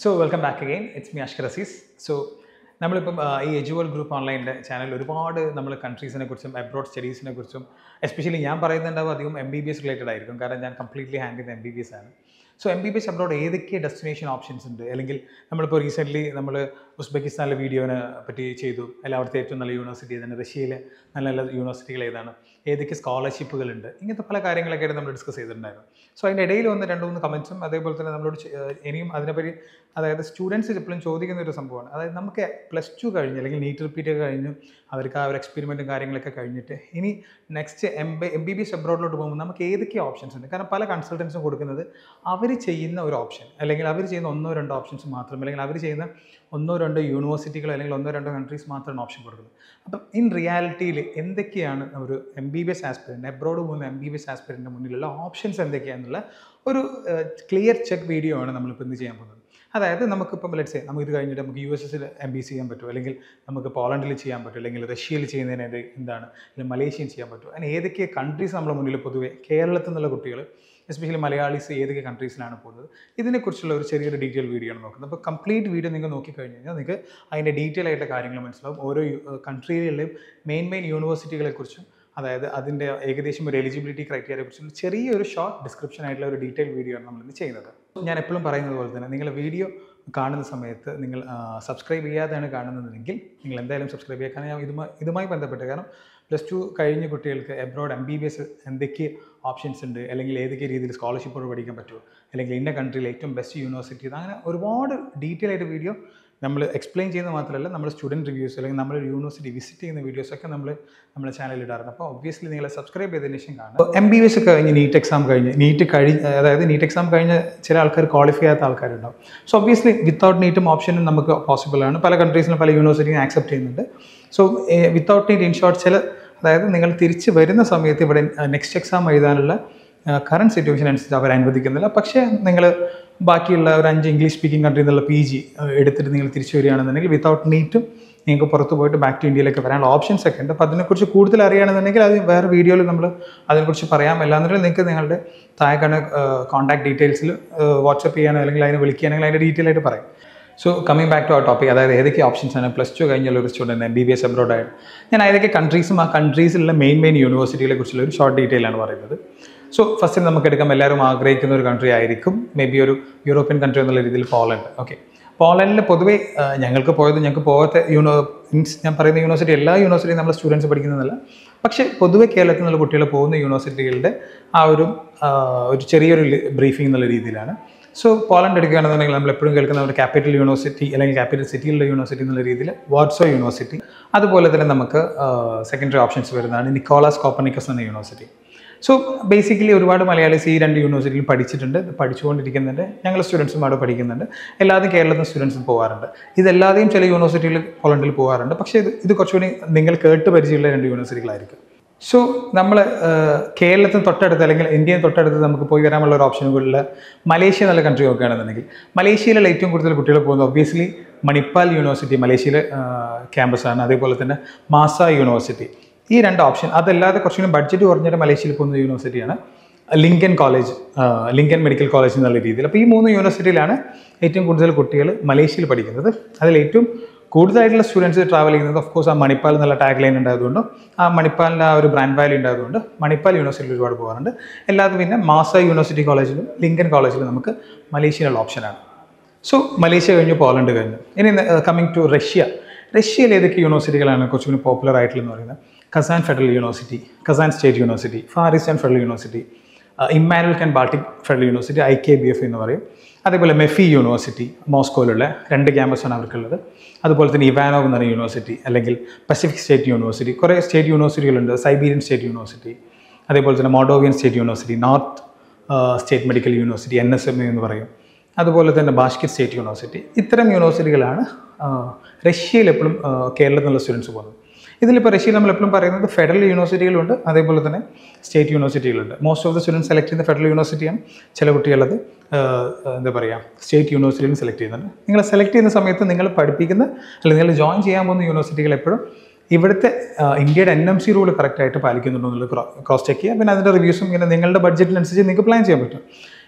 so welcome back again it's me Ashkar Azeez so നമ്മളിപ്പം ആ, ഈ എജുവൽ ഗ്രൂപ്പ് ഓൺലൈൻ്റെ ചാനലിൽ ഒരുപാട് നമ്മൾ കൺട്രീസിനെ കുറിച്ചും അബ്രോഡ് സ്റ്റഡീസിനെ കുറിച്ചും എസ്പെഷ്യലി ഞാൻ പറയുന്നുണ്ടാവും അധികം M B B S related ആയിരിക്കും കാരണം ഞാൻ കംപ്ലീറ്റ്ലി ഹാൻഡ് ചെയ്യുന്ന എം ബി ബി എസ് ആണ് so M B B S abroad ഏതൊക്കെ ഡെസ്റ്റിനേഷൻ ഓപ്ഷൻസ് ഉണ്ട് അല്ലെങ്കിൽ നമ്മളിപ്പോൾ റീസെൻ്റ്ലി നമ്മൾ ഉസ്ബെക്കിസ്ഥാനിലെ വീഡിയോനെ പറ്റി ചെയ്തു അല്ല അവിടുത്തെ ഏറ്റവും നല്ല യൂണിവേഴ്സിറ്റി ഏതാണ് റഷ്യയിലെ നല്ല നല്ല യൂണിവേഴ്സിറ്റികൾ ഏതാണ് ഏതൊക്കെ സ്കോളർഷിപ്പുകളുണ്ട് ഇങ്ങനത്തെ പല കാര്യങ്ങളൊക്കെ ആയിട്ട് നമ്മൾ ഡിസ്കസ് ചെയ്തിട്ടുണ്ടായിരുന്നു സോ അതിൻ്റെ ഇടയിൽ വന്ന് രണ്ട് മൂന്ന് കമൻസും അതേപോലെ തന്നെ നമ്മളോട് ചെ- ഏഹ് ഇനിയും അതിനെപ്പറ്റി അതായത് സ്റ്റുഡൻസ് എപ്പോഴും ചോദിക്കുന്ന ഒരു സംഭവമാണ് അതായത് നമുക്ക് പ്ലസ് ടു കഴിഞ്ഞ് അല്ലെങ്കിൽ നീറ്റ് റിപ്പീറ്റ് ഒക്കെ കഴിഞ്ഞ് അവർക്ക് ആ ഒരു എക്സ്പെരിമെൻറ്റും കാര്യങ്ങളൊക്കെ കഴിഞ്ഞിട്ട് ഇനി next M B M B B S എബ്രോഡിലോട്ട് പോകുമ്പോൾ നമുക്ക് ഏതൊക്കെ ഓപ്ഷൻസ് ഉണ്ട് കാരണം പല കൺസൾട്ടൻസും കൊടുക്കുന്നത് അവർ ചെയ്യുന്ന ഒരു ഓപ്ഷൻ അല്ലെങ്കിൽ അവർ ചെയ്യുന്ന ഒന്നോ രണ്ടോ ഓപ്ഷൻസ് മാത്രം അല്ലെങ്കിൽ അവർ ചെയ്യുന്ന ഒന്നോ രണ്ടോ യൂണിവേഴ്സിറ്റികൾ അല്ലെങ്കിൽ ഒന്നോ രണ്ടോ കൺട്രീസ് മാത്രമാണ് ഓപ്ഷൻ കൊടുക്കുന്നത് അപ്പം ഇൻ റിയാലിറ്റിയിൽ എന്തൊക്കെയാണ് ഒരു M B B S aspirant abroad പോകുന്ന എം ബി ബി എസ് ആസ്പിരൻ്റെ മുന്നിലുള്ള ഓപ്ഷൻസ് എന്തൊക്കെയാണെന്നുള്ള ഒരു ക്ലിയർ ചെക്ക് വീഡിയോ ആണ് നമ്മളിപ്പോൾ ഇന്ന് ചെയ്യാൻ പോകുന്നത് അതായത് നമുക്കിപ്പം ലെറ്റ്സ് നമുക്ക് ഇത് കഴിഞ്ഞിട്ട് നമുക്ക് യു എസ് എസിൽ എം ബി സി ചെയ്യാൻ പറ്റും അല്ലെങ്കിൽ നമുക്ക് പോളണ്ടിൽ ചെയ്യാൻ പറ്റും അല്ലെങ്കിൽ റഷ്യയിൽ ചെയ്യുന്നതിന് എന്ത് എന്താണ് അല്ലെങ്കിൽ മലേഷ്യയിൽ ചെയ്യാൻ പറ്റും അങ്ങനെ ഏതൊക്കെ കൺട്രീസ് നമ്മുടെ മുന്നിൽ പൊതുവെ കേരളത്തിൽ നിന്നുള്ള കുട്ടികൾ എസ്പെഷ്യലി മലയാളീസ് ഏതൊക്കെ കൺട്രീസിലാണ് പോകുന്നത് ഇതിനെക്കുറിച്ചുള്ള ഒരു ചെറിയൊരു ഡീറ്റെയിൽ വീഡിയോ ആണ് നോക്കുന്നത് അപ്പോൾ കംപ്ലീറ്റ് വീഡിയോ നിങ്ങൾ നോക്കിക്കഴിഞ്ഞ് കഴിഞ്ഞാൽ നിങ്ങൾക്ക് അതിൻ്റെ ഡീറ്റെയിൽ ആയിട്ടുള്ള കാര്യങ്ങൾ മനസ്സിലാവും ഓരോ കൺട്രികളിലെയും മെയിൻ മെയിൻ യൂണിവേഴ്സിറ്റികളെക്കുറിച്ചും അതായത് അതിൻ്റെ ഏകദേശം ഒരു എലിജിബിലിറ്റി ക്രൈറ്റീരിയയെ കുറിച്ചുള്ള ചെറിയൊരു ഷോർട്ട് ഡിസ്ക്രിപ്ഷൻ ആയിട്ടുള്ള ഒരു ഡീറ്റെയിൽ വീഡിയോ ആണ് നമ്മളിന്ന് ചെയ്യുന്നത് ഞാൻ എപ്പോഴും പറയുന്നത് പോലെ തന്നെ നിങ്ങൾ വീഡിയോ കാണുന്ന സമയത്ത് നിങ്ങൾ സബ്സ്ക്രൈബ് ചെയ്യാതെയാണ് കാണുന്നതെങ്കിൽ നിങ്ങൾ എന്തായാലും സബ്സ്ക്രൈബ് ചെയ്യുക കാരണം ഞാൻ ഇതുമായി ഇതുമായി ബന്ധപ്പെട്ട് കാരണം പ്ലസ് ടു കഴിഞ്ഞ കുട്ടികൾക്ക് abroad M B B S എന്തൊക്കെ ഓപ്ഷൻസ് ഉണ്ട് അല്ലെങ്കിൽ ഏതൊക്കെ രീതിയിൽ സ്കോളർഷിപ്പോട് പഠിക്കാൻ പറ്റുമോ അല്ലെങ്കിൽ ഇന്ന കൺട്രിയിൽ ഏറ്റവും ബെസ്റ്റ് യൂണിവേഴ്സിറ്റി അങ്ങനെ ഒരുപാട് ഡീറ്റെയിൽ ആയിട്ട് വീഡിയോ നമ്മൾ എക്സ്പ്ലെയിൻ ചെയ്യുന്നത് മാത്രമല്ല നമ്മൾ സ്റ്റുഡൻറ്റ് റിവ്യൂസ് അല്ലെങ്കിൽ നമ്മൾ യൂണിവേഴ്സിറ്റി വിസിറ്റ് ചെയ്യുന്ന വീഡിയോസൊക്കെ നമ്മൾ നമ്മുടെ ചാനലിൽ ഇടാറുണ്ട് അപ്പോൾ ഒബ്വിയസ്ലി നിങ്ങൾ സബ്സ്ക്രൈബ് ചെയ്തതിന് ശേഷം കാണാം എം ബി ബി എസ് കഴിഞ്ഞ് നീറ്റ് എക്സാം കഴിഞ്ഞ് നീറ്റ് കഴിഞ്ഞ് അതായത് നീറ്റ് എക്സാം കഴിഞ്ഞ് ചില ആൾക്കാർ ക്വാളിഫൈ ചെയ്യാത്ത ആൾക്കാരുണ്ടാവും സോ ഒബ്വിയസ്ലി വിത്തൗട്ട് നീറ്റും ഓപ്ഷനും നമുക്ക് പോസിബിൾ ആണ് പല കൺട്രീസിലും പല യൂണിവേഴ്സിറ്റിയും ആക്സെപ്റ്റ് ചെയ്യുന്നുണ്ട് so without NEET in short ചില അതായത് നിങ്ങൾ തിരിച്ച് വരുന്ന സമയത്ത് ഇവിടെ നെക്സ്റ്റ് എക്സാം എഴുതാനുള്ള കറണ്ട് സിറ്റുവേഷൻ അനുസരിച്ച് അവർ അനുവദിക്കുന്നില്ല പക്ഷേ നിങ്ങൾ ബാക്കിയുള്ള ഒരു അഞ്ച് ഇംഗ്ലീഷ് സ്പീക്കിംഗ് കൺട്രി എന്നുള്ള പി ജി എടുത്തിട്ട് നിങ്ങൾ തിരിച്ചു വരികയാണെന്നുണ്ടെങ്കിൽ വിത്തൗട്ട് നീറ്റും നിങ്ങൾക്ക് പുറത്ത് പോയിട്ട് ബാക്ക് ടു ഇന്ത്യയിലേക്ക് വരാനുള്ള ഓപ്ഷൻസ് ഒക്കെ ഉണ്ട് അപ്പോൾ അതിനെക്കുറിച്ച് കൂടുതൽ അറിയുകയാണെന്നുണ്ടെങ്കിൽ അത് വേറെ വീഡിയോയിൽ നമ്മൾ അതിനെക്കുറിച്ച് പറയാം അല്ലാന്നുണ്ടെങ്കിൽ നിങ്ങൾക്ക് നിങ്ങളുടെ താഴെ കാണുന്ന കോൺടാക്ട് ഡീറ്റെയിൽസിൽ വാട്സപ്പ് ചെയ്യാനോ അല്ലെങ്കിൽ അതിനെ വിളിക്കുകയാണെങ്കിൽ അതിൻ്റെ ഡീറ്റെയിൽ ആയിട്ട് പറയും സോ കമ്മിങ് ബാക്ക് ടു ആ ടോപ്പിക് അതായത് ഏതൊക്കെ ഓപ്ഷൻസ് ആണ് പ്ലസ് ടു കഴിഞ്ഞുള്ള ഒരു student M B B S abroad ആയിട്ട് ഞാൻ ഏതൊക്കെ കൺട്രീസും ആ കൺട്രീസിലുള്ള മെയിൻ മെയിൻ യൂണിവേഴ്സിറ്റികളെ കുറിച്ചുള്ള ഒരു ഷോർട്ട് ഡീറ്റെയിൽ ആണ് പറയുന്നത് സോ ഫസ്റ്റ് നമുക്ക് എടുക്കാം എല്ലാവരും ആഗ്രഹിക്കുന്ന ഒരു കൺട്രി ആയിരിക്കും മേ ബി ഒരു യൂറോപ്യൻ കൺട്രി എന്നുള്ള രീതിയിൽ പോളണ്ട് ഓക്കെ പോളണ്ടിൽ പൊതുവേ ആ, ഞങ്ങൾക്ക് പോയത് ഞങ്ങൾക്ക് പോകാത്ത യൂണോ മീൻസ് ഞാൻ പറയുന്ന യൂണിവേഴ്സിറ്റി എല്ലാ യൂണിവേഴ്സിറ്റിയും നമ്മൾ സ്റ്റുഡൻസ് പഠിക്കുന്നതല്ല പക്ഷേ പൊതുവെ കേരളത്തിൽ നിന്നുള്ള കുട്ടികൾ പോകുന്ന യൂണിവേഴ്സിറ്റികളുടെ ആ ഒരു ആ, ഒരു ചെറിയൊരു ബ്രീഫിംഗ് എന്നുള്ള രീതിയിലാണ് സോ പോളണ്ട് എടുക്കുകയാണെന്നുണ്ടെങ്കിൽ നമ്മൾ എപ്പോഴും കേൾക്കുന്ന ഒരു ക്യാപിറ്റൽ യൂണിവേഴ്സിറ്റി അല്ലെങ്കിൽ ക്യാപിറ്റൽ സിറ്റിയിലുള്ള യൂണിവേഴ്സിറ്റി എന്നുള്ള രീതിയിൽ വാട്സോ യൂണിവേഴ്സിറ്റി അതുപോലെ തന്നെ നമുക്ക് സെക്കൻഡറി ഓപ്ഷൻസ് വരുന്നതാണ് നിക്കോളാസ് കോപ്പർനിക്കസ് എന്ന യൂണിവേഴ്സിറ്റി സോ ബേസിക്കലി ഒരുപാട് മലയാളീസ് ഈ രണ്ട് യൂണിവേഴ്സിറ്റിയിൽ പഠിച്ചിട്ടുണ്ട് പഠിച്ചുകൊണ്ടിരിക്കുന്നുണ്ട് ഞങ്ങൾ സ്റ്റുഡൻസും അവിടെ പഠിക്കുന്നുണ്ട് എല്ലാതും കേരളത്തിൽ സ്റ്റുഡൻസും പോകാറുണ്ട് ഇതെല്ലാതെയും ചില യൂണിവേഴ്സിറ്റിയിൽ പോളണ്ടിൽ പോകാറുണ്ട് പക്ഷേ ഇത് ഇത് കുറച്ചുകൂടി നിങ്ങൾ കേട്ട് പരിചയമുള്ള രണ്ട് യൂണിവേഴ്സിറ്റികളായിരിക്കും സോ നമ്മൾ കേരളത്തിന് തൊട്ടടുത്ത് അല്ലെങ്കിൽ ഇന്ത്യയിൽ തൊട്ടടുത്ത് നമുക്ക് പോയി വരാനുള്ള ഒരു ഓപ്ഷനുകളിൽ മലേഷ്യ എന്നുള്ള കൺട്രി നോക്കുകയാണെന്നുണ്ടെങ്കിൽ മലേഷ്യയിലുള്ള ഏറ്റവും കൂടുതൽ കുട്ടികൾ പോകുന്നത് ഒബ്വിയസ്ലി മണിപ്പാൽ യൂണിവേഴ്സിറ്റി മലേഷ്യയിലെ ക്യാമ്പസാണ് അതേപോലെ തന്നെ മാസ യൂണിവേഴ്സിറ്റി ഈ രണ്ട് ഓപ്ഷൻ അതല്ലാതെ കുറച്ചുകൂടി ബഡ്ജറ്റ് കുറഞ്ഞിട്ട് മലേഷ്യയിൽ പോകുന്ന യൂണിവേഴ്സിറ്റിയാണ് Lincoln college Lincoln medical college എന്നുള്ള രീതിയിൽ അപ്പോൾ ഈ മൂന്ന് യൂണിവേഴ്സിറ്റിയിലാണ് ഏറ്റവും കൂടുതൽ കുട്ടികൾ മലേഷ്യയിൽ പഠിക്കുന്നത് അതിൽ ഏറ്റവും കൂടുതലായിട്ടുള്ള സ്റ്റുഡൻസ് ട്രാവൽ ചെയ്യുന്നത് ഓഫ് കോഴ്സ് ആ മണിപ്പാൽ എന്നുള്ള ടാഗ് ലൈൻ ഉണ്ടായതുകൊണ്ടും ആ മണിപ്പാലിൻ്റെ ആ ഒരു ബ്രാൻഡ് വാല്യൂ ഉണ്ടായതുകൊണ്ട് മണിപ്പാൽ യൂണിവേഴ്സിറ്റിയിൽ ഒരുപാട് പോകാറുണ്ട് അല്ലാതെ പിന്നെ മാസ യൂണിവേഴ്സിറ്റി കോളേജിലും ലിങ്കൻ കോളേജിലും നമുക്ക് മലേഷ്യയിലുള്ള ഓപ്ഷനാണ് സോ മലേഷ്യ കഴിഞ്ഞു പോളണ്ട് കഴിഞ്ഞു ഇനി കമ്മിങ് ടു റഷ്യ റഷ്യയിൽ ഏതൊക്കെ യൂണിവേഴ്സിറ്റികളാണ് കുറച്ചുകൂടി പോപ്പുലർ ആയിട്ടുള്ളതെന്ന് പറയുന്നത് Kazan federal university Kazan state university far eastern federal university Immanuel and Baltic federal university I K B F എന്ന് പറയും അതേപോലെ മെഫി യൂണിവേഴ്സിറ്റി മോസ്കോയിലുള്ള രണ്ട് ക്യാമ്പസാണ് അവർക്കുള്ളത് അതുപോലെ തന്നെ ഇവാനോവ് എന്ന് പറയുന്ന യൂണിവേഴ്സിറ്റി അല്ലെങ്കിൽ പസഫിക് സ്റ്റേറ്റ് യൂണിവേഴ്സിറ്റി കുറേ സ്റ്റേറ്റ് യൂണിവേഴ്സിറ്റികളുണ്ട് സൈബീരിയൻ സ്റ്റേറ്റ് യൂണിവേഴ്സിറ്റി അതേപോലെ തന്നെ Mordovian state university north state medical university N S M എന്ന് പറയും അതുപോലെ തന്നെ ബാഷ്കിർ സ്റ്റേറ്റ് യൂണിവേഴ്സിറ്റി ഇത്തരം യൂണിവേഴ്സിറ്റികളാണ് ആ, റഷ്യയിൽ എപ്പോഴും ആ, കേരളത്തിൽ നിന്നുള്ള സ്റ്റുഡൻസ് പോകുന്നത് ഇതിലിപ്പോൾ റഷ്യയിൽ നമ്മൾ എപ്പോഴും പറയുന്നത് ഫെഡറൽ യൂണിവേഴ്സിറ്റികളുണ്ട് അതേപോലെ തന്നെ സ്റ്റേറ്റ് യൂണിവേഴ്സിറ്റികളുണ്ട് most of the students select ചെയ്യുന്ന ഫെഡറൽ യൂണിവേഴ്സിറ്റിയാണ് ചില കുട്ടികളത് ആ, എന്താ പറയുക സ്റ്റേറ്റ് യൂണിവേഴ്സിറ്റിയിലും സെലക്ട് ചെയ്യുന്നുണ്ട് നിങ്ങൾ സെലക്ട് ചെയ്യുന്ന സമയത്ത് നിങ്ങൾ പഠിപ്പിക്കുന്ന അല്ലെങ്കിൽ നിങ്ങൾ ജോയിൻ ചെയ്യാൻ പോകുന്ന യൂണിവേഴ്സിറ്റികൾ എപ്പോഴും ഇവിടുത്തെ ആ, ഇന്ത്യയുടെ എൻ എം സി റൂൾ കറക്റ്റായിട്ട് പാലിക്കുന്നുണ്ടോ എന്നുള്ളത് ക്രോസ് ചെക്ക് ചെയ്യുക പിന്നെ അതിൻ്റെ റിവ്യൂസും ഇങ്ങനെ നിങ്ങളുടെ ബഡ്ജറ്റിനനുസരിച്ച് നിങ്ങൾക്ക് പ്ലാൻ ചെയ്യാൻ പറ്റും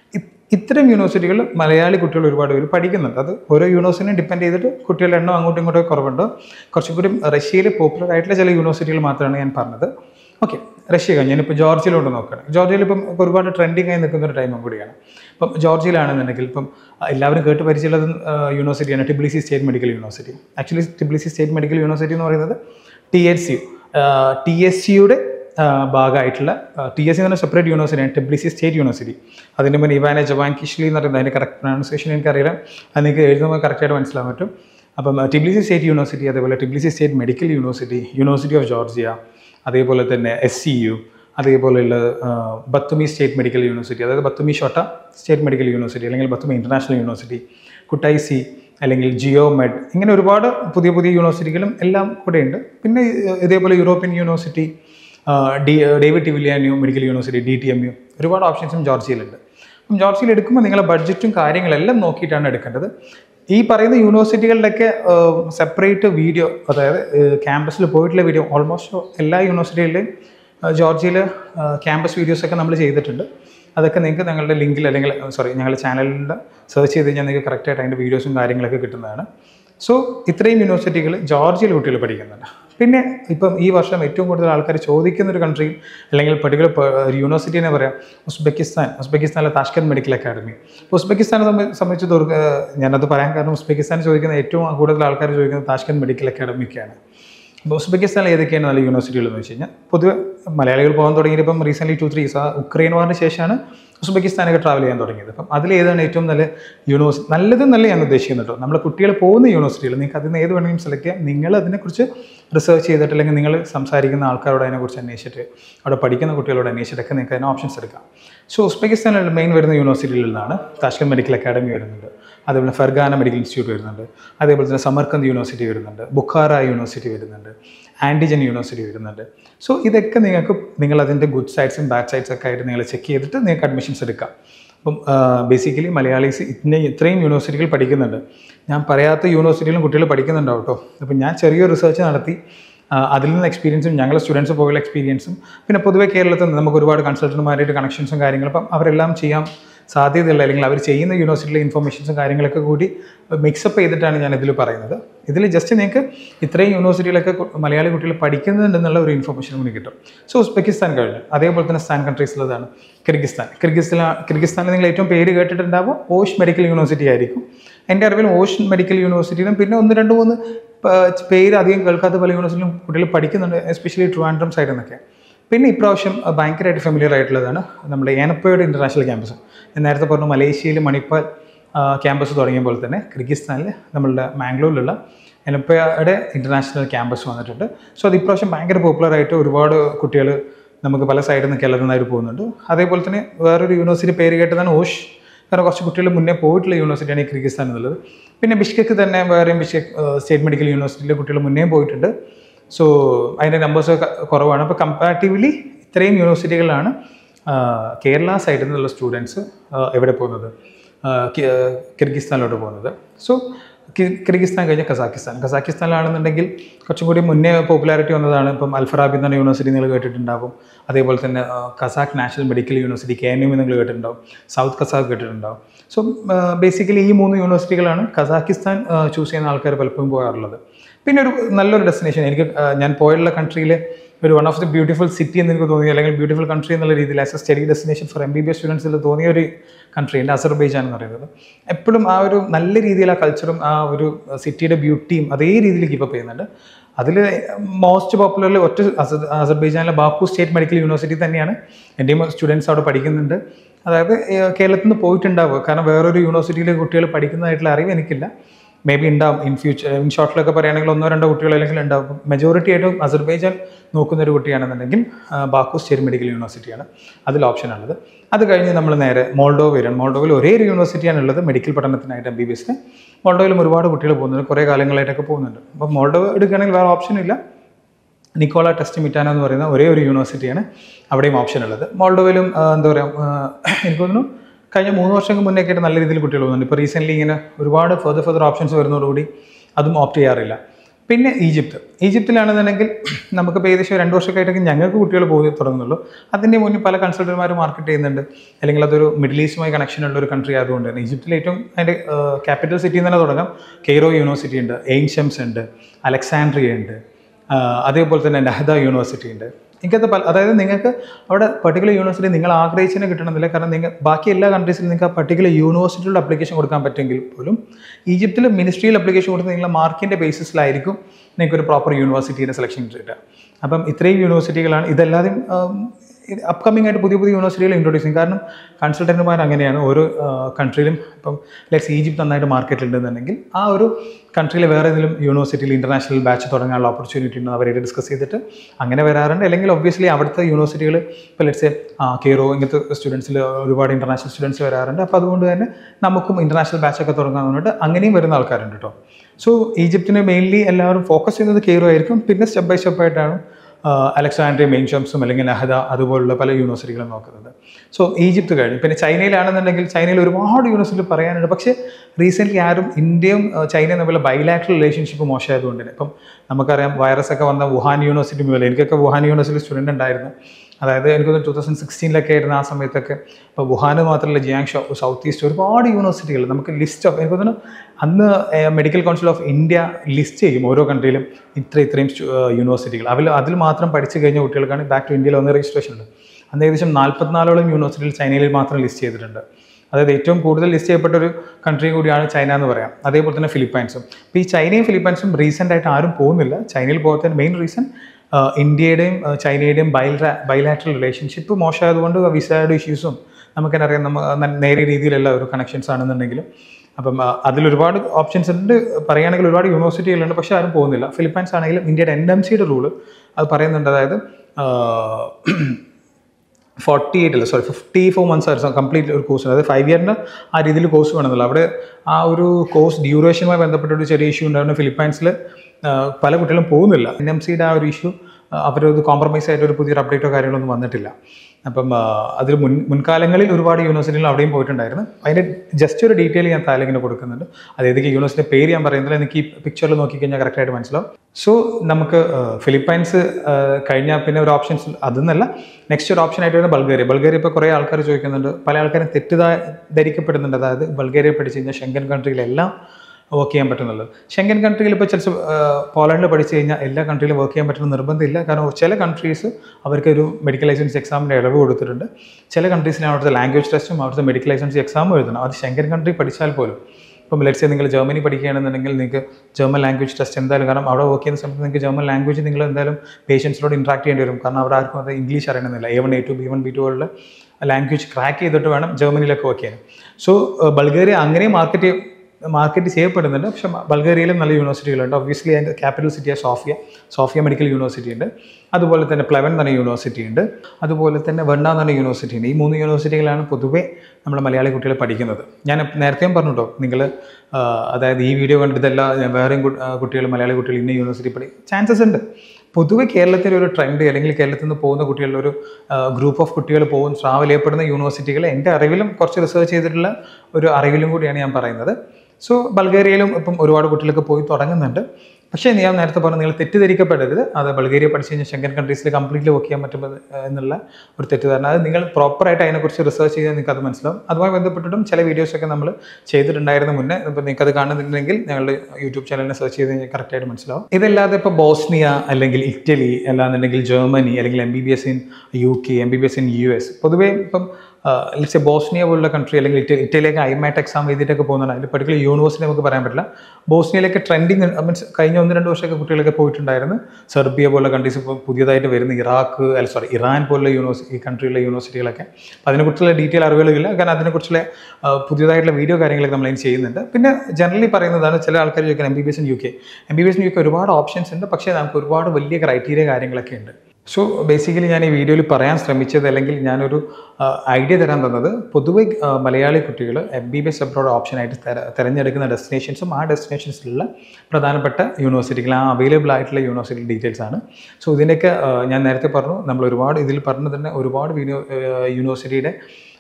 ഇത്തരം യൂണിവേഴ്സിറ്റികൾ മലയാളി കുട്ടികൾ ഒരുപാട് പേര് പഠിക്കുന്നുണ്ട് അത് ഓരോ യൂണിവേഴ്സിറ്റിയും ഡിപ്പെൻഡ് ചെയ്തിട്ട് കുട്ടികളുടെ എണ്ണം അങ്ങോട്ടും ഇങ്ങോട്ടും കുറവുണ്ട് കുറച്ചും കൂടി റഷ്യയിൽ പോപ്പുലർ ആയിട്ടുള്ള ചില യൂണിവേഴ്സിറ്റികൾ മാത്രമാണ് ഞാൻ പറഞ്ഞത് ഓക്കെ റഷ്യ കഴിഞ്ഞ് ഞാനിപ്പോൾ ജോർജിയയിലോട്ട് നോക്കുകയാണ് ജോർജിയയിൽ ഇപ്പം ഇപ്പം ഒരുപാട് ട്രെൻഡിങ് ആയി നിൽക്കുന്ന ഒരു ടൈമും കൂടിയാണ് ഇപ്പം ജോർജിയയിലാണെന്നുണ്ടെങ്കിൽ ഇപ്പം എല്ലാവരും കേട്ട് പരിചയമുള്ളത് യൂണിവേഴ്സിറ്റിയാണ് Tbilisi state medical university actually Tbilisi state medical university എന്ന് പറയുന്നത് T H C T S സിയുടെ ഭാഗമായിട്ടുള്ള ടി എസ് സി എന്ന് പറഞ്ഞ സെപ്പറേറ്റ് യൂണിവേഴ്സിറ്റിയാണ് ടിബ്ലിസി സ്റ്റേറ്റ് യൂണിവേഴ്സിറ്റി അതിൻ്റെ മുന്നേ ഇവാന ജവാൻ കിഷ്ലി എന്ന് പറയുന്നത് അതിൻ്റെ കറക്റ്റ് പ്രൊനൗൺസിയേഷൻ എനിക്കറിയാം അത് നിങ്ങൾക്ക് എഴുതുമ്പോൾ കറക്റ്റായിട്ട് മനസ്സിലാൻ പറ്റും അപ്പം ടിബ്ലിസി സ്റ്റേറ്റ് യൂണിവേഴ്സിറ്റി അതേപോലെ Tbilisi state medical university university of Georgia അതേപോലെ തന്നെ എസ് സി യു അതേപോലെയുള്ള ബത്തുമി സ്റ്റേറ്റ് മെഡിക്കൽ യൂണിവേഴ്സിറ്റി അതായത് Batumi Shota state medical university അല്ലെങ്കിൽ Batumi international university Kutaisi അല്ലെങ്കിൽ ജിയോ മെഡ് ഇങ്ങനെ ഒരുപാട് പുതിയ പുതിയ യൂണിവേഴ്സിറ്റികളും എല്ലാം കൂടെ ഉണ്ട് പിന്നെ ഇതേപോലെ European university D David Tvildiani medical university D T M U ഒരുപാട് ഓപ്ഷൻസും ജോർജിയയിലുണ്ട് അപ്പം ജോർജിയയിൽ എടുക്കുമ്പോൾ നിങ്ങളെ ബഡ്ജറ്റും കാര്യങ്ങളെല്ലാം നോക്കിയിട്ടാണ് എടുക്കേണ്ടത് ഈ പറയുന്ന യൂണിവേഴ്സിറ്റികളിലൊക്കെ സെപ്പറേറ്റ് വീഡിയോ അതായത് ക്യാമ്പസിൽ പോയിട്ടുള്ള വീഡിയോ ഓൾമോസ്റ്റ് എല്ലാ യൂണിവേഴ്സിറ്റികളിലെയും ജോർജിയയിൽ ക്യാമ്പസ് വീഡിയോസൊക്കെ നമ്മൾ ചെയ്തിട്ടുണ്ട് അതൊക്കെ നിങ്ങൾക്ക് ഞങ്ങളുടെ ലിങ്കിൽ അല്ലെങ്കിൽ സോറി ഞങ്ങളുടെ ചാനലിൽ സെർച്ച് ചെയ്ത് കഴിഞ്ഞാൽ നിങ്ങൾക്ക് കറക്റ്റായിട്ട് അതിൻ്റെ വീഡിയോസും കാര്യങ്ങളൊക്കെ കിട്ടുന്നതാണ് സോ ഇത്രയും യൂണിവേഴ്സിറ്റികൾ ജോർജിയയിൽ കുട്ടികൾ പഠിക്കുന്നുണ്ട് പിന്നെ ഇപ്പം ഈ വർഷം ഏറ്റവും കൂടുതൽ ആൾക്കാർ ചോദിക്കുന്ന ഒരു കൺട്രി അല്ലെങ്കിൽ പർട്ടിക്കുലർ ഒരു യൂണിവേഴ്സിറ്റി തന്നെ പറയാം ഉസ്ബെക്കിസ്ഥാൻ ഉസ്ബെക്കിസ്ഥാനിലെ താഷ്കൻ മെഡിക്കൽ അക്കാഡമി ഉസ്ബെക്കിസ്ഥാനെ സംബ- സംബന്ധിച്ച് തോർ- ഏഹ് ഞാനത് പറയാൻ കാരണം ഉസ്ബെക്കിസ്ഥാൻ ചോദിക്കുന്ന ഏറ്റവും കൂടുതൽ ആൾക്കാർ ചോദിക്കുന്നത് താഷ്കൻ മെഡിക്കൽ അക്കാഡമിക്കാണ് അപ്പോൾ ഉസ്ബെക്കിസ്ഥാനിൽ ഏതൊക്കെയാണ് നല്ല യൂണിവേഴ്സിറ്റികൾ എന്ന് വെച്ച് കഴിഞ്ഞാൽ പൊതുവെ മലയാളികൾ പോകാൻ തുടങ്ങിയിട്ട് ഇപ്പം റീസെൻ്റ്ലി ടു ത്രീ ഇയർസ് ആ ഉക്രൈൻ വാറിന് ശേഷമാണ് ഉസ്ബെക്കിസ്ഥാനൊക്കെ ട്രാവൽ ചെയ്യാൻ തുടങ്ങിയത് അപ്പം അതിൽ ഏതാണ് ഏറ്റവും നല്ല യൂണിവേഴ്സിറ്റി നല്ലത് നല്ല ഞാൻ ഉദ്ദേശിക്കുന്നത് കേട്ടോ നമ്മളെ കുട്ടികൾ പോകുന്ന യൂണിവേഴ്സിറ്റികൾ നിങ്ങൾക്ക് അതിൽ നിന്ന് ഏത് വേണമെങ്കിലും സെലക്ട് ചെയ്യാം നിങ്ങൾ അതിനെക്കുറിച്ച് റിസർച്ച് ചെയ്തിട്ട് അല്ലെങ്കിൽ നിങ്ങൾ സംസാരിക്കുന്ന ആൾക്കാരോട് അതിനെക്കുറിച്ച് അന്വേഷിച്ചിട്ട് അവിടെ പഠിക്കുന്ന കുട്ടികളോട് അന്വേഷിച്ചിട്ടൊക്കെ നിങ്ങൾക്ക് അതിന് ഓപ്ഷൻസ് എടുക്കാം സോ ഉസ്ബെക്കിസ്ഥാനിൽ മെയിൻ വരുന്ന യൂണിവേഴ്സിറ്റികളിൽ നിന്നാണ് താഷ്കൻ മെഡിക്കൽ അക്കാഡമി വരുന്നുണ്ട് അതേപോലെ ഫർഗാന മെഡിക്കൽ ഇൻസ്റ്റിറ്റ്യൂട്ട് വരുന്നുണ്ട് അതേപോലെ തന്നെ സമർക്കന്ത് യൂണിവേഴ്സിറ്റി വരുന്നുണ്ട് ബുഖാറ യൂണിവേഴ്സിറ്റി വരുന്നുണ്ട് ആൻറ്റിജൻ യൂണിവേഴ്സിറ്റി വരുന്നുണ്ട് സോ ഇതൊക്കെ നിങ്ങൾക്ക് നിങ്ങൾ അതിൻ്റെ ഗുഡ് സൈഡ്സും ബാഡ് സൈഡ്സ് ഒക്കെ ആയിട്ട് നിങ്ങൾ ചെക്ക് ചെയ്തിട്ട് നിങ്ങൾക്ക് അഡ്മിഷൻസ് എടുക്കാം അപ്പം ബേസിക്കലി മലയാളീസ് ഇന്ന ഇത്രയും യൂണിവേഴ്സിറ്റികൾ പഠിക്കുന്നുണ്ട് ഞാൻ പറയാത്ത യൂണിവേഴ്സിറ്റിയിലും കുട്ടികൾ പഠിക്കുന്നുണ്ടാവും കേട്ടോ അപ്പം ഞാൻ ചെറിയൊരു റിസർച്ച് നടത്തി ആ, അതിൽ നിന്ന് എക്സ്പീരിയൻസും ഞങ്ങളെ സ്റ്റുഡൻസ് പോയുള്ള എക്സ്പീരിയൻസും പിന്നെ പൊതുവെ കേരളത്തിൽ നിന്ന് നമുക്ക് ഒരുപാട് കൺസൾട്ടന്റുമാരായിട്ട് കണക്ഷൻസും കാര്യങ്ങളും അപ്പം അവരെല്ലാം ചെയ്യാൻ സാധ്യതയുള്ള അല്ലെങ്കിൽ അവർ ചെയ്യുന്ന യൂണിവേഴ്സിറ്റിയിലെ ഇൻഫർമേഷൻസും കാര്യങ്ങളൊക്കെ കൂടി മിക്സപ്പ് ചെയ്തിട്ടാണ് ഞാൻ ഇതിൽ പറയുന്നത് ഇതിൽ ജസ്റ്റ് നിങ്ങൾക്ക് ഇത്രയും യൂണിവേഴ്സിറ്റിയിലൊക്കെ കു- മലയാളി കുട്ടികൾ പഠിക്കുന്നുണ്ടെന്നുള്ള ഒരു ഇൻഫർമേഷൻ കൂടി കിട്ടും സോ ഉസ്ബെക്കിസ്ഥാൻ കഴിഞ്ഞു അതേപോലെ തന്നെ സ്ഥാൻ കൺട്രീസിലതാണ് കിർഗിസ്ഥാൻ കിർഗിസ്ഥാൻ കിർഗിസ്ഥാനിൽ നിങ്ങൾ ഏറ്റവും പേര് കേട്ടിട്ടുണ്ടാവും ഓഷ് മെഡിക്കൽ യൂണിവേഴ്സിറ്റി ആയിരിക്കും എൻ്റെ അറിവിൽ ഓഷ് മെഡിക്കൽ യൂണിവേഴ്സിറ്റിയിലും പിന്നെ ഒന്ന് രണ്ട് മൂന്ന് പ- പേര് അധികം കേൾക്കാത്ത പല യൂണിവേഴ്സിറ്റിയിലും കുട്ടികൾ പഠിക്കുന്നുണ്ട് എസ്പെഷ്യലി ട്രിവാൻഡ്രം സൈഡിൽ നിന്നൊക്കെ പിന്നെ ഇപ്രാവശ്യം ഭയങ്കരമായിട്ട് ഫെമിലിയർ ആയിട്ടുള്ളതാണ് നമ്മുടെ ഏനപ്പയുടെ ഇൻ്റർനാഷണൽ ക്യാമ്പസ് ഞാൻ നേരത്തെ പറഞ്ഞു മലേഷ്യയിൽ മണിപ്പാൽ ക്യാമ്പസ് തുടങ്ങിയപ്പോൾ തന്നെ കിർഗിസ്ഥാനിൽ നമ്മളുടെ മാംഗ്ലൂരിലുള്ള എനപ്പയുടെ ഇൻ്റർനാഷണൽ ക്യാമ്പസ് വന്നിട്ടുണ്ട് സോ അത് ഇപ്രാവശ്യം ഭയങ്കര പോപ്പുലറായിട്ട് ഒരുപാട് കുട്ടികൾ നമുക്ക് പല സൈഡിൽ നിന്ന് കേരളത്തിൽ പോകുന്നുണ്ട് അതേപോലെ തന്നെ വേറൊരു യൂണിവേഴ്സിറ്റി പേര് കേട്ടതാണ് ഓഷ് കാരണം കുറച്ച് കുട്ടികൾ മുന്നേ പോയിട്ടുള്ള യൂണിവേഴ്സിറ്റിയാണ് ഈ കിർഗിസ്ഥാൻ എന്നുള്ളത് പിന്നെ ബിഷ്കെക്ക് തന്നെ വേറെയും ബിഷ്കെക് സ്റ്റേറ്റ് മെഡിക്കൽ യൂണിവേഴ്സിറ്റിയിലെ കുട്ടികൾ മുന്നേ പോയിട്ടുണ്ട് സോ അതിൻ്റെ നമ്പേഴ്സ് കുറവാണ് അപ്പോൾ കമ്പാരിറ്റീവ്ലി ഇത്രയും യൂണിവേഴ്സിറ്റികളിലാണ് ആ, കേരള സൈഡിൽ നിന്നുള്ള സ്റ്റുഡൻസ് എവിടെ പോകുന്നത് ആ, കി- കിർഗിസ്ഥാനിലോട്ട് പോകുന്നത് സോ കിർഗിസ്ഥാൻ കഴിഞ്ഞ കസാക്കിസ്ഥാൻ കസാക്കിസ്ഥാനിലാണെന്നുണ്ടെങ്കിൽ കുറച്ചും കൂടി മുന്നേ പോപ്പുലാരിറ്റി വന്നതാണ് ഇപ്പം അൽഫറാബി എന്ന യൂണിവേഴ്സിറ്റി നിങ്ങൾ കേട്ടിട്ടുണ്ടാവും അതേപോലെ തന്നെ ആ, Kazakh national medical university K N U നിങ്ങൾ കേട്ടിട്ടുണ്ടാവും സൗത്ത് കസാഖ് കേട്ടിട്ടുണ്ടാവും സോ ബേസിക്കലി ഈ മൂന്ന് യൂണിവേഴ്സിറ്റികളാണ് കസാക്കിസ്ഥാൻ ചൂസ് ചെയ്യുന്ന ആൾക്കാർ പലപ്പോഴും പോകാറുള്ളത് പിന്നെ ഒരു നല്ലൊരു ഡെസ്റ്റിനേഷൻ എനിക്ക് ആ, ഞാൻ പോയുള്ള കൺട്രിയിൽ ഒരു one of the beautiful city എന്ന് എനിക്ക് തോന്നി അല്ലെങ്കിൽ ബ്യൂട്ടിഫുൾ കൺട്രി എന്നുള്ള രീതിയിൽ as a study destination for M B B S സ്റ്റുഡൻസിൽ തോന്നിയ ഒരു കൺട്രി ഉണ്ട് അസർബൈജാൻ എന്ന് പറയുന്നത് എപ്പോഴും ആ ഒരു നല്ല രീതിയിൽ ആ കൾച്ചറും ആ ഒരു സിറ്റിയുടെ ബ്യൂട്ടിയും അതേ രീതിയിൽ കീപ്പപ്പ് ചെയ്യുന്നുണ്ട് അതിൽ മോസ്റ്റ് പോപ്പുലറിൽ ഒറ്റ അസ- അസർബൈജാനിലെ ബാക്കു സ്റ്റേറ്റ് മെഡിക്കൽ യൂണിവേഴ്സിറ്റി തന്നെയാണ് എൻ്റെയും സ്റ്റുഡൻസ് അവിടെ പഠിക്കുന്നുണ്ട് അതായത് ഏഹ്, കേരളത്തിൽ നിന്ന് പോയിട്ടുണ്ടാവുക കാരണം വേറൊരു യൂണിവേഴ്സിറ്റിയിലെ കുട്ടികൾ പഠിക്കുന്നതായിട്ടുള്ള അറിവ് എനിക്കില്ല മേ ബി ഉണ്ടാവും ഇൻ ഫ്യൂച്ചർ ഇൻ ഷോർട്ടിലൊക്കെ പറയുകയാണെങ്കിൽ ഒന്നോ രണ്ടോ കുട്ടികൾ അല്ലെങ്കിൽ ഉണ്ടാവും മെജോറിറ്റി ആയിട്ടും അസർബൈജാൻ നോക്കുന്ന ഒരു കുട്ടിയാണെന്നുണ്ടെങ്കിൽ ആ, ബാക്കു സ്റ്റേറ്റ് മെഡിക്കൽ യൂണിവേഴ്സിറ്റിയാണ് അതിൽ ഓപ്ഷനാണുള്ളത് അത് കഴിഞ്ഞ് നമ്മൾ നേരെ മോൾഡോവ വരികയാണ് മോൾഡോവയിൽ ഒരേ ഒരു യൂണിവേഴ്സിറ്റിയാണ് ഉള്ളത് മെഡിക്കൽ പഠനത്തിനായിട്ട് എം ബി ബി എസിന് മോൾഡോയിലും ഒരുപാട് കുട്ടികൾ പോകുന്നുണ്ട് കുറേ കാലങ്ങളായിട്ടൊക്കെ പോകുന്നുണ്ട് അപ്പോൾ മോൾഡോവ എടുക്കുകയാണെങ്കിൽ വേറെ ഓപ്ഷൻ ഇല്ല നിക്കോള ടെസ്റ്റ് മിറ്റാന എന്ന് പറയുന്ന ഒരേ ഒരു യൂണിവേഴ്സിറ്റിയാണ് അവിടെയും ഓപ്ഷൻ ഉള്ളത് മോൾഡോവിലും ആ, എന്താ പറയുക എനിക്ക് തോന്നുന്നു കഴിഞ്ഞ മൂന്ന് വർഷം മുന്നേ ഒക്കെ ആയിട്ട് നല്ല രീതിയിൽ കുട്ടികൾ പോകുന്നുണ്ട് ഇപ്പോൾ റീസെൻ്റ്ലി ഇങ്ങനെ ഒരുപാട് ഫെർദർ ഫെർദർ ഓപ്ഷൻസ് വരുന്നതോടുകൂടി അതും ഓപ്റ്റ് ചെയ്യാറില്ല പിന്നെ ഈജിപ്ത് ഈജിപ്തിലാണെന്നുണ്ടെങ്കിൽ നമുക്കിപ്പോൾ ഏകദേശം രണ്ട് വർഷമായിട്ടൊക്കെ ഞങ്ങൾക്ക് കുട്ടികൾ പോയി തുടങ്ങുന്നുള്ളൂ അതിൻ്റെ മുന്നിൽ പല കൺസൾട്ടന്മാർ മാർക്കറ്റ് ചെയ്യുന്നുണ്ട് അല്ലെങ്കിൽ അതൊരു മിഡിൽ ഈസ്റ്റുമായി കണക്ഷൻ ഉള്ള ഒരു കൺട്രി ആയതുകൊണ്ട് തന്നെ ഈജിപ്തിൽ ഏറ്റവും അതിൻ്റെ ക്യാപിറ്റൽ സിറ്റിയിൽ തന്നെ തുടങ്ങാം കെയ്റോ യൂണിവേഴ്സിറ്റി ഉണ്ട് എയിൻഷംസ് ഉണ്ട് അലക്സാൻഡ്രിയ ഉണ്ട് ആ, അതേപോലെ തന്നെ നഹദ യൂണിവേഴ്സിറ്റി ഉണ്ട് ഇങ്ങനത്തെ പല അതായത് നിങ്ങൾക്ക് അവിടെ പർട്ടിക്കുലർ യൂണിവേഴ്സിറ്റി നിങ്ങൾ ആഗ്രഹിച്ചതിന് കിട്ടണമെന്നില്ല കാരണം നിങ്ങൾ ബാക്കി എല്ലാ കൺട്രീസിലും നിങ്ങൾക്ക് ആ പർട്ടിക്കുലർ യൂണിവേഴ്സിറ്റിയുടെ അപ്ലിക്കേഷൻ കൊടുക്കാൻ പറ്റുമെങ്കിൽ പോലും ഈജിപ്തിൽ മിനിസ്ട്രിയിൽ അപ്ലിക്കേഷൻ കൊടുത്ത് നിങ്ങളുടെ മാർക്കിൻ്റെ ബേസിസിലായിരിക്കും നിങ്ങൾക്ക് ഒരു പ്രോപ്പർ യൂണിവേഴ്സിറ്റിയുടെ സെലക്ഷൻ കിട്ടുക അപ്പം ഇത്രയും യൂണിവേഴ്സിറ്റികളാണ് ഇതല്ലാതെ അപ്കമിംഗ് ആയിട്ട് പുതിയ പുതിയ യൂണിവേഴ്സിറ്റികൾ ഇൻട്രൊഡ്യൂസ് ചെയ്യും കാരണം കൺസൾട്ടന്റുമാർ അങ്ങനെയാണ് ഓരോ കൺട്രിയിലും ഇപ്പം ലെറ്റ്സ് ഈജിപ്ത് നന്നായിട്ട് മാർക്കറ്റിൽ ഉണ്ടെന്നുണ്ടെങ്കിൽ ആ ഒരു കൺട്രിയിൽ വേറെ ഏതെങ്കിലും യൂണിവേഴ്സിറ്റിയിൽ ഇൻ്റർനാഷണൽ ബാച്ച് തുടങ്ങാനുള്ള ഓപ്പർച്യൂണിറ്റി ഉണ്ടോ അവരായിട്ട് ഡിസ്കസ് ചെയ്തിട്ട് അങ്ങനെ വരാറുണ്ട് അല്ലെങ്കിൽ ഒബ്വിയസ്ലി അവിടുത്തെ യൂണിവേഴ്സിറ്റികൾ ഇപ്പോൾ ലെറ്റ്സ് കെയറോ ഇങ്ങനത്തെ സ്റ്റുഡൻസിൽ ഒരുപാട് ഇൻ്റർനാഷണൽ സ്റ്റുഡൻസ് വരാറുണ്ട് അപ്പോൾ അതുകൊണ്ട് തന്നെ നമുക്കും ഇൻ്റർനാഷണൽ ബാച്ചൊക്കെ തുടങ്ങാൻ വേണ്ടിയിട്ട് അങ്ങനെയും വരുന്ന ആൾക്കാരുണ്ട് കേട്ടോ സോ ഈജിപ്തിന് മെയിൻലി എല്ലാവരും ഫോക്കസ് ചെയ്യുന്നത് കെയറോ ആയിരിക്കും പിന്നെ സ്റ്റെപ്പ് ബൈ സ്റ്റെപ്പ് ആയിട്ടാണ് അലക്സാൻഡ്രിയ മെയിൻ ഷംസും അല്ലെങ്കിൽ നഹദ അതുപോലുള്ള പല യൂണിവേഴ്സിറ്റികളും നോക്കുന്നത് സോ ഈജിപ്ത് കഴിഞ്ഞു പിന്നെ ചൈനയിലാണെന്നുണ്ടെങ്കിൽ ചൈനയിൽ ഒരുപാട് യൂണിവേഴ്സിറ്റി പറയാനുണ്ട് പക്ഷേ റീസെൻ്റ്ലി ആരും ഇന്ത്യയും ഏഹ്, ചൈനയും തമ്മിലുള്ള ബൈലാറ്ററൽ റിലേഷൻഷിപ്പ് മോശമായതുകൊണ്ട് തന്നെ ഇപ്പം നമുക്കറിയാം വൈറസ് ഒക്കെ വന്ന വുഹാൻ യൂണിവേഴ്സിറ്റി മുതൽ എനിക്കൊക്കെ വുഹാൻ യൂണിവേഴ്സിറ്റി സ്റ്റുഡൻ്റ് ഉണ്ടായിരുന്നു അതായത് എനിക്ക് ടൂ തൗസൻഡ് സിക്സ്റ്റീനിലൊക്കെ ആയിരുന്നു ആ സമയത്തൊക്കെ ഇപ്പോൾ വുഹാൻ മാത്രമല്ല ജിയാങ് ഷോ സൗത്ത് ഈസ്റ്റ് ഒരുപാട് യൂണിവേഴ്സിറ്റികൾ നമുക്ക് ലിസ്റ്റ് ഓഫ് എനിക്ക് തോന്നുന്നു അന്ന് medical council of India list ചെയ്യും ഓരോ കൺട്രിയിലും ഇത്ര ഇത്രയും യൂണിവേഴ്സിറ്റികൾ അതിൽ അതിൽ മാത്രം പഠിച്ചു കഴിഞ്ഞ കുട്ടികൾക്കാണ് ബാക്ക് ടു ഇന്ത്യയിൽ വന്ന രജിസ്ട്രേഷൻ ഉണ്ട് അന്ന് ഏകദേശം നാൽപ്പത്തിനാലോളം യൂണിവേഴ്സിറ്റികൾ ചൈനയിൽ മാത്രം ലിസ്റ്റ് ചെയ്തിട്ടുണ്ട് അതായത് ഏറ്റവും കൂടുതൽ ലിസ്റ്റ് ചെയ്യപ്പെട്ട ഒരു കൺട്രി കൂടിയാണ് ചൈന എന്ന് പറയാം അതേപോലെ തന്നെ ഫിലിപ്പൈൻസും അപ്പോൾ ഈ ചൈനയും ഫിലിപ്പൈൻസും റീസെൻ്റ് ആയിട്ട് ആരും പോകുന്നില്ല ചൈനയിൽ പോകാത്തതിന് മെയിൻ റീസൺ ഇന്ത്യയുടെയും ആ, ചൈനയുടെയും ബൈല ബൈലാറ്ററൽ റിലേഷൻഷിപ്പ് മോശമായതുകൊണ്ട് വിസയുടെ ഇഷ്യൂസും നമുക്കെന്നെ അറിയാം നമ്മ ന- നേരിയ രീതിയിലുള്ള ഒരു കണക്ഷൻസ് ആണെന്നുണ്ടെങ്കിലും അപ്പം ആ, അതിലൊരുപാട് ഓപ്ഷൻസ് ഉണ്ട് പറയുകയാണെങ്കിൽ ഒരുപാട് യൂണിവേഴ്സിറ്റികളുണ്ട് പക്ഷേ ആരും പോകുന്നില്ല ഫിലിപ്പൈൻസ് ആണെങ്കിലും ഇന്ത്യയുടെ എൻ എം സിയുടെ റൂള് അത് പറയുന്നുണ്ട് അതായത് ഫോർട്ടി എയ്റ്റ് അല്ല സോറി ഫിഫ്റ്റി ഫോർ മന്ത്സ് ആയിരുന്നു കംപ്ലീറ്റ് ഒരു കോഴ്സ് അതായത് ഫൈവ് ഇയറിൻ്റെ ആ രീതിയിൽ കോഴ്സ് വേണമെന്നില്ല അവിടെ ആ ഒരു കോഴ്സ് ഡ്യൂറേഷനുമായി ബന്ധപ്പെട്ട ഒരു ചെറിയ ഇഷ്യൂ ഉണ്ടായിരുന്നു ഫിലിപ്പൈൻസിൽ പല കുട്ടികളും പോകുന്നില്ല എൻ എം സിയുടെ ആ ഒരു ഇഷ്യൂ അവരത് കോംപ്രമൈസ് ആയിട്ട് ഒരു പുതിയൊരു അപ്ഡേറ്റോ കാര്യങ്ങളൊന്നും വന്നിട്ടില്ല അപ്പം ആ, അതിൽ മുൻ മുൻകാലങ്ങളിൽ ഒരുപാട് യൂണിവേഴ്സിറ്റികൾ അവിടെയും പോയിട്ടുണ്ടായിരുന്നു അതിൻ്റെ ജസ്റ്റ് ഒരു ഡീറ്റെയിൽ ഞാൻ താഴെ ഇങ്ങനെ കൊടുക്കുന്നുണ്ട് അത് ഏതൊക്കെ യൂണിവേഴ്സിറ്റി പേര് ഞാൻ പറയുന്നില്ല എനിക്ക് ഈ പിക്ചറിൽ നോക്കിക്കഴിഞ്ഞാൽ കറക്റ്റായിട്ട് മനസ്സിലാവും സോ നമുക്ക് ആ, ഫിലിപ്പൈൻസ് ആ, കഴിഞ്ഞാൽ പിന്നെ ഒരു ഓപ്ഷൻസ് അതെന്നല്ല നെക്സ്റ്റ് ഒരു ഓപ്ഷൻ ആയിട്ട് വരുന്നത് ബൾഗേറിയ ബൾഗേറിയ ഇപ്പോൾ കുറേ ആൾക്കാർ ചോദിക്കുന്നുണ്ട് പല ആൾക്കാരും തെറ്റിദ്ധാ ധരിക്കപ്പെടുന്നുണ്ട് അതായത് ബൾഗേറിയ പഠിച്ചു കഴിഞ്ഞാൽ ഷെങ്കൻ കൺട്രിയിലെല്ലാം വർക്ക് ചെയ്യാൻ പറ്റുന്നുള്ളത് ഷെങ്കൻ കൺട്രിയിൽ ഇപ്പോൾ ചില പോളണ്ടിൽ പഠിച്ചു കഴിഞ്ഞാൽ എല്ലാ കൺട്രിയിലും വർക്ക് ചെയ്യാൻ പറ്റുന്ന നിർബന്ധമില്ല കാരണം ചില കൺട്രീസ് അവർക്ക് ഒരു മെഡിക്കൽ ലൈസൻസ് എക്സാമിൻ്റെ ഇളവ് കൊടുത്തിട്ടുണ്ട് ചില കൺട്രീസിന് അവിടുത്തെ ലാംഗ്വേജ് ടെസ്റ്റും അവിടുത്തെ മെഡിക്കൽ ലൈസൻസ് എക്സാമും എഴുതണം അത് ഷെങ്കൻ കൺട്രി പഠിച്ചാൽ പോലും ഇപ്പം ലെറ്റ്സ് നിങ്ങൾ ജർമ്മനി പഠിക്കുകയാണെന്നുണ്ടെങ്കിൽ നിങ്ങൾക്ക് ജർമ്മൻ ലാംഗ്വേജ് ടെസ്റ്റ് എന്തായാലും കാരണം അവിടെ വർക്ക് ചെയ്യുന്ന സമയത്ത് നിങ്ങൾക്ക് ജർമ്മൻ ലാംഗ്വേജ് നിങ്ങൾ എന്തായാലും പേഷ്യൻസിനോട് ഇൻട്രാക്ട് ചെയ്യേണ്ടി വരും കാരണം അവിടെ ആർക്കും അത് ഇംഗ്ലീഷ് അറിയണമെന്നില്ല A one A two B one B two പോലുള്ള ലാംഗ്വേജ് ക്രാക്ക് ചെയ്തിട്ട് വേണം ജർമ്മനിയിലൊക്കെ വർക്ക് ചെയ്യാൻ സോ ബൾഗേറിയ അങ്ങനെ മാർക്കറ്റ് മാർക്കറ്റ് ചെയ്യപ്പെടുന്നുണ്ട് പക്ഷേ ബൾഗേറിയയിലും നല്ല യൂണിവേഴ്സിറ്റികളുണ്ട് ഒബ്വിയസ്ലി അതിൻ്റെ ക്യാപിറ്റൽ സിറ്റിയ സോഫിയ സോഫിയ മെഡിക്കൽ യൂണിവേഴ്സിറ്റി ഉണ്ട് അതുപോലെ തന്നെ പ്ലവൻ എന്ന് പറഞ്ഞ യൂണിവേഴ്സിറ്റി ഉണ്ട് അതുപോലെ തന്നെ വെണ്ണ എന്ന് പറഞ്ഞ യൂണിവേഴ്സിറ്റി ഉണ്ട് ഈ മൂന്ന് യൂണിവേഴ്സിറ്റികളാണ് പൊതുവേ നമ്മൾ മലയാളി കുട്ടികൾ പഠിക്കുന്നത് ഞാൻ നേരത്തെയും പറഞ്ഞു കേട്ടോ നിങ്ങൾ അതായത് ഈ വീഡിയോ കണ്ടിട്ട് ഇതെല്ലാം വേറെയും കുട്ടികൾ മലയാളി കുട്ടികൾ ഇന്ന യൂണിവേഴ്സിറ്റി പഠി ചാൻസസ് ഉണ്ട് പൊതുവെ കേരളത്തിലെ ഒരു ട്രെൻഡ് അല്ലെങ്കിൽ കേരളത്തിൽ നിന്ന് പോകുന്ന കുട്ടികളുടെ ഒരു ഗ്രൂപ്പ് ഓഫ് കുട്ടികൾ പോകും ട്രാവൽ ചെയ്യപ്പെടുന്ന യൂണിവേഴ്സിറ്റികൾ എൻ്റെ അറിവിലും കുറച്ച് റിസർച്ച് ചെയ്തിട്ടുള്ള ഒരു അറിവിലും കൂടിയാണ് ഞാൻ പറയുന്നത് സോ ബൾഗേറിയയിലും ഇപ്പം ഒരുപാട് കുട്ടികളൊക്കെ പോയി തുടങ്ങുന്നുണ്ട് പക്ഷേ ഞാൻ നേരത്തെ പറഞ്ഞു നിങ്ങൾ തെറ്റിദ്ധരിക്കപ്പെടരുത് അത് ബൾഗേറിയ പഠിച്ചു കഴിഞ്ഞാൽ ഷെങ്കൻ കൺട്രീസിൽ കംപ്ലീറ്റ്ലി വർക്ക് ചെയ്യാൻ പറ്റും എന്നുള്ള ഒരു തെറ്റിദ്ധാരണ അത് നിങ്ങൾ പ്രോപ്പറായിട്ട് അതിനെക്കുറിച്ച് റിസർച്ച് ചെയ്താൽ നിങ്ങൾക്ക് അത് മനസ്സിലാവും അതുമായി ബന്ധപ്പെട്ടിട്ടും ചില വീഡിയോസൊക്കെ നമ്മൾ ചെയ്തിട്ടുണ്ടായിരുന്ന മുന്നേ ഇപ്പോൾ നിങ്ങൾക്ക് അത് കാണുന്നുണ്ടെങ്കിൽ ഞങ്ങളുടെ യൂട്യൂബ് ചാനലിനെ സെർച്ച് ചെയ്ത് കഴിഞ്ഞാൽ കറക്റ്റായിട്ട് മനസ്സിലാവും ഇതല്ലാതെ ഇപ്പോൾ ബോസ്നിയ അല്ലെങ്കിൽ ഇറ്റലി അല്ലാന്നുണ്ടെങ്കിൽ ജർമ്മനി അല്ലെങ്കിൽ M B B S in U K M B B S in U S പൊതുവേ ഇപ്പം ലിറ്റ്സ് ബോസ്നിയ പോലുള്ള കൺട്രി അല്ലെങ്കിൽ ഇറ്റലി ഇറ്റലിയിലേക്ക് ഐമാറ്റ് എക്സാം എഴുതിയിട്ടൊക്കെ പോകുന്നതാണ് അതിൽ പർട്ടിക്കുലർ യൂണിവേഴ്സിറ്റി നമുക്ക് പറയാൻ പറ്റില്ല ബോസ്നിയയിലേക്ക് ട്രെൻഡിങ് മീൻസ് കഴിഞ്ഞ ഒന്ന് രണ്ട് വർഷമൊക്കെ കുട്ടികളൊക്കെ പോയിട്ടുണ്ടായിരുന്നു സെർബിയ പോലുള്ള കൺട്രീസ് ഇപ്പോൾ പുതിയതായിട്ട് വരുന്ന ഇറാഖ് അല്ല സോറി ഇറാൻ പോലുള്ള യൂണിവേഴ്സിറ്റി ഈ കൺട്രിയിലെ യൂണിവേഴ്സിറ്റികളൊക്കെ അപ്പോൾ അതിനെക്കുറിച്ചുള്ള ഡീറ്റെയിൽ അറിവുകളില്ല കാരണം അതിനെക്കുറിച്ചുള്ള ആ, പുതിയതായിട്ടുള്ള വീഡിയോ കാര്യങ്ങളൊക്കെ നമ്മൾ അതിന് ചെയ്യുന്നുണ്ട് പിന്നെ ജനറലി പറയുന്നതാണ് ചില ആൾക്കാർ ചോദിക്കുന്നത് M B B S in U K M B B S in U K ഒരുപാട് ഓപ്ഷൻസ് ഉണ്ട് പക്ഷേ നമുക്ക് ഒരുപാട് വലിയ ക്രൈറ്റീരിയ കാര്യങ്ങളൊക്കെ ഉണ്ട് സോ ബേസിക്കലി ഞാൻ ഈ വീഡിയോയിൽ പറയാൻ ശ്രമിച്ചത് അല്ലെങ്കിൽ ഞാനൊരു ഐഡിയ തരാൻ തന്നത് പൊതുവെ ആ, മലയാളി കുട്ടികൾ M B B S abroad ഓപ്ഷനായിട്ട് തെര- തിരഞ്ഞെടുക്കുന്ന ഡെസ്റ്റിനേഷൻസും ആ ഡെസ്റ്റിനേഷൻസിലുള്ള പ്രധാനപ്പെട്ട യൂണിവേഴ്സിറ്റികൾ ആ അവൈലബിൾ ആയിട്ടുള്ള യൂണിവേഴ്സിറ്റി ഡീറ്റെയിൽസ് ആണ് സോ ഇതിൻ്റെയൊക്കെ ആ, ഞാൻ നേരത്തെ പറഞ്ഞു നമ്മൾ ഒരുപാട് ഇതിൽ പറഞ്ഞ തന്നെ ഒരുപാട് യൂണിവേഴ്സിറ്റിയുടെ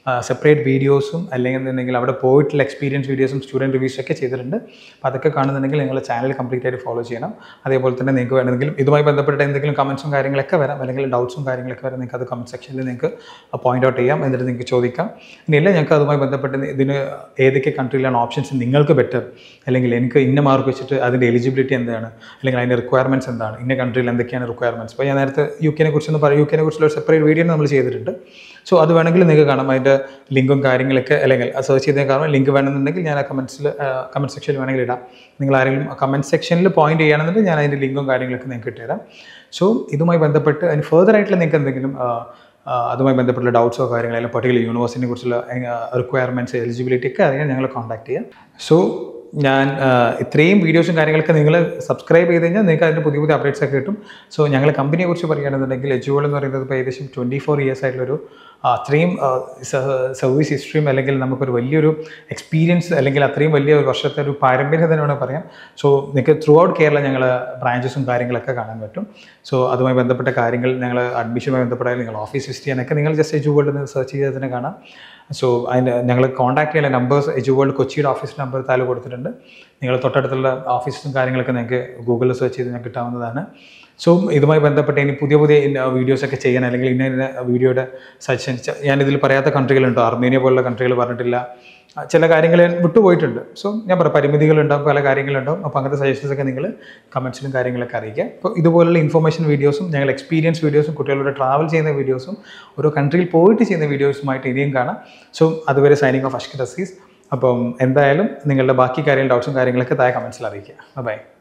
സെപ്പറേറ്റ് വീഡിയോസും അല്ലെങ്കിൽ എന്നുണ്ടെങ്കിൽ അവിടെ പോയിട്ടുള്ള എക്സ്പീരിയൻസ് വീഡിയോസും സ്റ്റുഡൻറ്റ് റിവ്യൂസ് ഒക്കെ ചെയ്തിട്ടുണ്ട് അപ്പോൾ അതൊക്കെ കാണുന്നുണ്ടെങ്കിൽ നിങ്ങൾ ചാനൽ കംപ്ലീറ്റ് ആയിട്ട് ഫോളോ ചെയ്യണം അതേപോലെ തന്നെ നിങ്ങൾക്ക് വേണമെങ്കിലും ഇതുമായി ബന്ധപ്പെട്ട എന്തെങ്കിലും കമൻസും കാര്യങ്ങളൊക്കെ വരാം അല്ലെങ്കിൽ ഡൗട്ട്സും കാര്യങ്ങളൊക്കെ വരാം നിങ്ങൾക്ക് അത് കമൻറ്റ് സെക്ഷനിൽ നിങ്ങൾക്ക് പോയിന്റ് ഔട്ട് ചെയ്യാം എന്നിട്ട് നിങ്ങൾക്ക് ചോദിക്കാം ഇനിയില്ല ഞങ്ങൾക്ക് അതുമായി ബന്ധപ്പെട്ട് ഇതിന് ഏതൊക്കെ കൺട്രിയിലാണ് ഓപ്ഷൻസ് നിങ്ങൾക്ക് ബെറ്റർ അല്ലെങ്കിൽ എനിക്ക് ഇന്ന മാർക്ക് വെച്ചിട്ട് അതിൻ്റെ എലിജിബിലിറ്റി എന്താണ് അല്ലെങ്കിൽ അതിൻ്റെ റിക്വയർമെൻറ്റ്സ് എന്താണ് ഇന്ന കൺട്രിയിൽ എന്തൊക്കെയാണ് റിക്വയർമെൻറ്റ്സ് അപ്പോൾ ഞാൻ നേരത്തെ യു കെനെ കുറിച്ചൊന്ന് പറയും യു കെനെ കുറിച്ചുള്ള ഒരു സെപ്പറേറ്റ് വീഡിയോ നമ്മൾ ചെയ്തിട്ടുണ്ട് സോ അത് വേണമെങ്കിൽ നിങ്ങൾക്ക് കാണാം അതിൻ്റെ ലിങ്കും കാര്യങ്ങളൊക്കെ അല്ലെങ്കിൽ സെർച്ച് ചെയ്തേ കാരണം ലിങ്ക് വേണമെന്നുണ്ടെങ്കിൽ ഞാൻ ആ കമൻറ്റ്സിൽ കമൻറ്റ് സെക്ഷനിൽ വേണമെങ്കിൽ ഇടാം നിങ്ങൾ ആരെങ്കിലും കമൻറ്റ് സെക്ഷനിൽ പോയിന്റ് ചെയ്യുകയാണെന്നുണ്ടെങ്കിൽ ഞാൻ അതിൻ്റെ ലിങ്കും കാര്യങ്ങളൊക്കെ നിങ്ങൾക്ക് ഇട്ടുതരാം സോ ഇതുമായി ബന്ധപ്പെട്ട് അതിന് ഫെർദർ ആയിട്ടുള്ള നിങ്ങൾക്ക് എന്തെങ്കിലും ആ, ആ, അതുമായി ബന്ധപ്പെട്ടുള്ള ഡൗട്ട്സോ കാര്യങ്ങളോ അല്ലെങ്കിൽ പർട്ടിക്കുലർ യൂണിവേഴ്സിറ്റിനെ കുറിച്ചുള്ള റിക്വയർമെൻറ്റ്സ് എലിജിബിലിറ്റി ഒക്കെ അറിയാൻ ഞങ്ങൾ കോൺടാക്ട് ചെയ്യാം സോ ഞാൻ ആ, ഇത്രയും വീഡിയോസും കാര്യങ്ങളൊക്കെ നിങ്ങൾ സബ്സ്ക്രൈബ് ചെയ്ത് കഴിഞ്ഞാൽ നിങ്ങൾക്ക് അതിൻ്റെ പുതിയ പുതിയ അപ്ഡേറ്റ്സ് ഒക്കെ കിട്ടും സോ ഞങ്ങൾ കമ്പനിയെ കുറിച്ച് പറയുകയാണെന്നുണ്ടെങ്കിൽ എജുവൽ എന്ന് പറയുന്നത് ഇപ്പോൾ ഏകദേശം ട്വൻറ്റി ഫോർ ഇയേഴ്സ് ആയിട്ടുള്ളൊരു ആ, അത്രയും സർവീസ് ഹിസ്റ്ററിയും അല്ലെങ്കിൽ നമുക്കൊരു വലിയൊരു എക്സ്പീരിയൻസ് അല്ലെങ്കിൽ അത്രയും വലിയ ഒരു വർഷത്തെ ഒരു പാരമ്പര്യം തന്നെ വേണമെങ്കിൽ പറയാം സോ നിങ്ങൾക്ക് ത്രൂ ഔട്ട് കേരള ഞങ്ങൾ ബ്രാഞ്ചസും കാര്യങ്ങളൊക്കെ കാണാൻ പറ്റും സോ അതുമായി ബന്ധപ്പെട്ട കാര്യങ്ങൾ ഞങ്ങൾ അഡ്മിഷനുമായി ബന്ധപ്പെട്ടാൽ നിങ്ങൾ ഓഫീസ് വിസിറ്റ് ചെയ്യാനൊക്കെ നിങ്ങൾ ജസ്റ്റ് എജു വേൾഡ് എന്ന് സെർച്ച് ചെയ്താൽ തന്നെ കാണാം സോ അതിൻ്റെ ഞങ്ങൾ കോൺടാക്ട് ചെയ്യാനുള്ള നമ്പേഴ്സ് എജു വേൾഡ് കൊച്ചിയുടെ ഓഫീസ് നമ്പർ താഴെ കൊടുത്തിട്ടുണ്ട് നിങ്ങൾ തൊട്ടടുത്തുള്ള ഓഫീസും കാര്യങ്ങളൊക്കെ നിങ്ങൾക്ക് ഗൂഗിളിൽ സെർച്ച് ചെയ്ത് നിങ്ങൾക്ക് കിട്ടാവുന്നതാണ് സോ ഇതുമായി ബന്ധപ്പെട്ട് ഇനി പുതിയ പുതിയ വീഡിയോസ് ഒക്കെ ചെയ്യാൻ അല്ലെങ്കിൽ ഇന്ന ഇന്ന വീഡിയോയുടെ സജഷൻസ് ഞാൻ ഇതിൽ പറയാത്ത കൺട്രികളുണ്ടോ അർമേനിയ പോലുള്ള കൺട്രികൾ പറഞ്ഞിട്ടില്ല ആ, ചില കാര്യങ്ങൾ ഞാൻ വിട്ടുപോയിട്ടുണ്ട് സോ ഞാൻ പറയാം പരിമിതികളുണ്ടാവും പല കാര്യങ്ങളുണ്ടാവും അപ്പോൾ അങ്ങനത്തെ സജഷൻസ് ഒക്കെ നിങ്ങൾ കമൻസിലും കാര്യങ്ങളൊക്കെ അറിയിക്കുക അപ്പോൾ ഇതുപോലുള്ള ഇൻഫർമേഷൻ വീഡിയോസും ഞങ്ങൾ എക്സ്പീരിയൻസ് വീഡിയോസും കുട്ടികളോട് ട്രാവൽ ചെയ്യുന്ന വീഡിയോസും ഓരോ കൺട്രിയിൽ പോയിട്ട് ചെയ്യുന്ന വീഡിയോസുമായിട്ട് ഇനിയും കാണാം സോ അതുവരെ സൈനിങ് ഓഫ് അഷ്കർ അസീസ് അപ്പം എന്തായാലും നിങ്ങളുടെ ബാക്കി കാര്യങ്ങൾ ഡൗട്ട്സും കാര്യങ്ങളൊക്കെ താഴെ കമൻസിൽ അറിയിക്കുക ബൈ